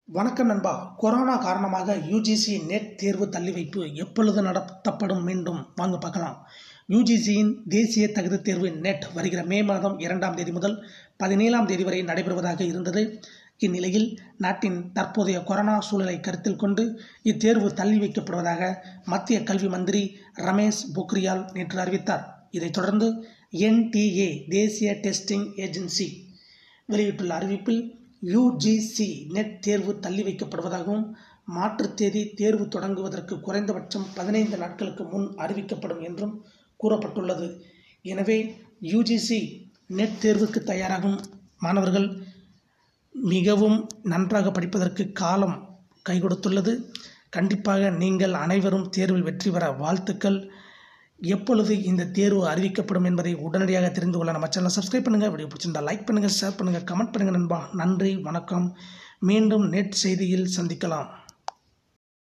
வணக்கம் நண்பா கொரோனா காரணமாக யூஜிசி நெட் தேர்வு தள்ளி வைப்பு எப்பொழுது நடத்தப்படும் மீண்டும் வாங்க பார்க்கலாம் யூஜிசியின் தேசிய தகுதி தேர்வு நெட் வருகிற மே மாதம் இரண்டாம் தேதி முதல் பதினேழாம் தேதி வரை நடைபெறுவதாக இருந்தது இந்நிலையில் நாட்டின் தற்போதைய கொரோனா சூழலை கருத்தில் கொண்டு இத்தேர்வு தள்ளி வைக்கப்படுவதாக மத்திய கல்வி மந்திரி ரமேஷ் பொக்ரியால் நேற்று அறிவித்தார் இதைத் தொடர்ந்து என்டிஏ தேசிய டெஸ்டிங் ஏஜென்சி வெளியிட்டுள்ள அறிவிப்பில் யுஜிசி நெட் தேர்வு தள்ளி வைக்கப்படுவதாகவும் மாற்றுத் தேதி தேர்வு தொடங்குவதற்கு குறைந்தபட்சம் பதினைந்து நாட்களுக்கு முன் அறிவிக்கப்படும் என்றும் கூறப்பட்டுள்ளது எனவே யுஜிசி நெட் தேர்வுக்கு தயாராகும் மாணவர்கள் மிகவும் நன்றாக படிப்பதற்கு காலம் கை கொடுத்துள்ளது கண்டிப்பாக நீங்கள் அனைவரும் தேர்வில் வெற்றி பெற வாழ்த்துக்கள் எப்பொழுது இந்த தேர்வு அறிவிக்கப்படும் என்பதை உடனடியாக தெரிந்து கொள்ள நம்ம சேனலை சப்ஸ்கிரைப் பண்ணுங்கள் வீடியோ பிடிச்சிருந்தா லைக் பண்ணுங்கள் ஷேர் பண்ணுங்கள் கமெண்ட் பண்ணுங்கள் நண்பா நன்றி வணக்கம் மீண்டும் நெட் செய்தியில் சந்திக்கலாம்